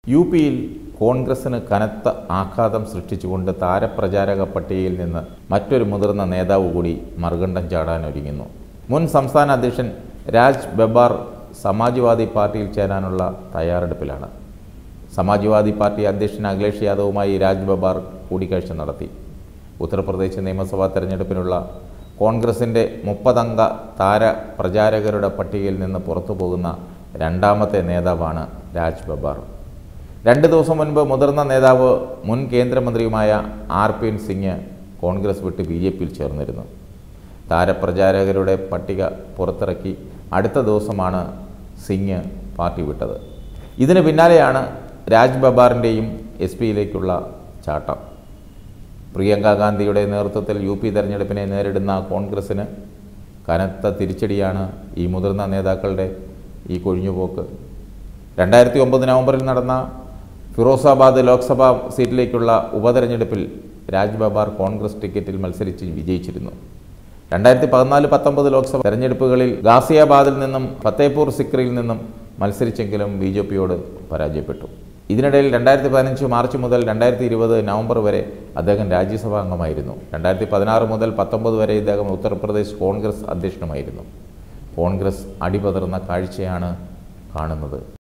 U പിയിൽ കോൺഗ്രസിന് കനത്ത ആഘാതം സൃഷ്ടിച്ചുകൊണ്ട് താരപ്രചാരക പട്ടികയിൽ നിന്ന് മറ്റൊരു മുതിർന്ന നേതാവ് കൂടി മറുകണ്ഠം ചാടാൻ ഒരുങ്ങുന്നു മുൻ സംസ്ഥാന അധ്യക്ഷൻ രാജ് ബെബാർ സമാജ്വാദി പാർട്ടിയിൽ ചേരാനുള്ള തയ്യാറെടുപ്പിലാണ് സമാജ്വാദി പാർട്ടി അധ്യക്ഷൻ അഖിലേഷ് യാദവുമായി രാജ് ബബാർ കൂടിക്കാഴ്ച നടത്തി ഉത്തർപ്രദേശ് നിയമസഭാ തെരഞ്ഞെടുപ്പിനുള്ള കോൺഗ്രസിൻ്റെ മുപ്പതംഗ താര പ്രചാരകരുടെ പട്ടികയിൽ നിന്ന് പുറത്തു പോകുന്ന രണ്ടാമത്തെ നേതാവാണ് രാജ് ബബാർ രണ്ട് ദിവസം മുൻപ് മുതിർന്ന നേതാവ് മുൻ കേന്ദ്രമന്ത്രിയുമായ R P N Singh Congress വിട്ട് ബി ജെ പിയിൽ ചേർന്നിരുന്നു താരപ്രചാരകരുടെ പട്ടിക പുറത്തിറക്കി അടുത്ത ദിവസമാണ് സിംഗ് പാർട്ടി വിട്ടത് ഇതിന് പിന്നാലെയാണ് രാജ് ബബാറിൻ്റെയും എസ് പിയിലേക്കുള്ള ചാട്ടം പ്രിയങ്ക ഗാന്ധിയുടെ നേതൃത്വത്തിൽ യു പി തെരഞ്ഞെടുപ്പിനെ നേരിടുന്ന കോൺഗ്രസ്സിന് കനത്ത തിരിച്ചടിയാണ് ഈ മുതിർന്ന നേതാക്കളുടെ ഈ കൊഴിഞ്ഞുപോക്ക് രണ്ടായിരത്തി ഒമ്പത് നവംബറിൽ നടന്ന ഫിറോസാബാദ് ലോക്സഭാ സീറ്റിലേക്കുള്ള ഉപതെരഞ്ഞെടുപ്പിൽ രാജ് ബബാർ കോൺഗ്രസ് ടിക്കറ്റിൽ മത്സരിച്ച് വിജയിച്ചിരുന്നു രണ്ടായിരത്തി പതിനാല് പത്തൊമ്പത് ലോക്സഭ തെരഞ്ഞെടുപ്പുകളിൽ ഗാസിയാബാദിൽ നിന്നും ഫത്തേപൂർ സിക്രിയിൽ നിന്നും മത്സരിച്ചെങ്കിലും ബി ജെ പിയോട് പരാജയപ്പെട്ടു ഇതിനിടയിൽ രണ്ടായിരത്തി പതിനഞ്ച് മാർച്ച് മുതൽ രണ്ടായിരത്തി ഇരുപത് നവംബർ വരെ അദ്ദേഹം രാജ്യസഭാ അംഗമായിരുന്നു രണ്ടായിരത്തി പതിനാറ് മുതൽ പത്തൊമ്പത് വരെ ഇദ്ദേഹം ഉത്തർപ്രദേശ് കോൺഗ്രസ് അധ്യക്ഷനുമായിരുന്നു കോൺഗ്രസ് അടിപതർന്ന കാഴ്ചയാണ് കാണുന്നത്